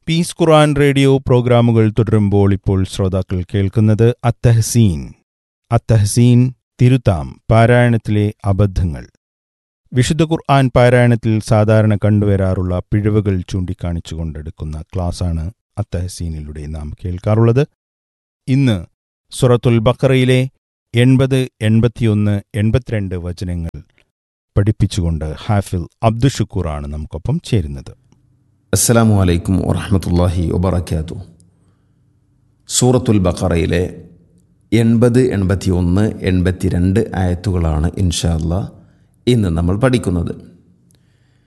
piece ഖുർആൻ radio പ്രോഗ്രാമുകൾ തുടരുമ്പോൾ ഇപ്പോൾ ശ്രോതാക്കൾ കേൾക്കുന്നത് അത്തഹസീൻ അത്തഹസീൻ തിരുത്താം പാരായണത്തിലെ അബദ്ധങ്ങൾ വിശുദ്ധ ഖുർആൻ പാരായണത്തിൽ സാധാരണ കണ്ടുവരാറുള്ള പിഴവുകൾ ചൂണ്ടിക്കാണിച്ചുകൊണ്ടെടുക്കുന്ന ക്ലാസ്സാണ് അത്തഹസീനിലൂടെ നാം കേൾക്കാറുള്ളത് ഇന്ന് സുറത്തുൽ ബക്കറയിലെ എൺപത് എൺപത്തിയൊന്ന് എൺപത്തിരണ്ട് വചനങ്ങൾ പഠിപ്പിച്ചുകൊണ്ട് ഹാഫിൽ അബ്ദുഷുക്കൂറാണ് നമുക്കൊപ്പം ചേരുന്നത് അസ്സലാമു അലൈക്കും വറഹമത്തല്ലാഹി വബർക്കാത്തു സൂറത്തുൽ ബക്കറയിലെ എൺപത് എൺപത്തി ഒന്ന് എൺപത്തിരണ്ട് ആയത്തുകളാണ് ഇൻഷാ അല്ലാ ഇന്ന് നമ്മൾ പഠിക്കുന്നത്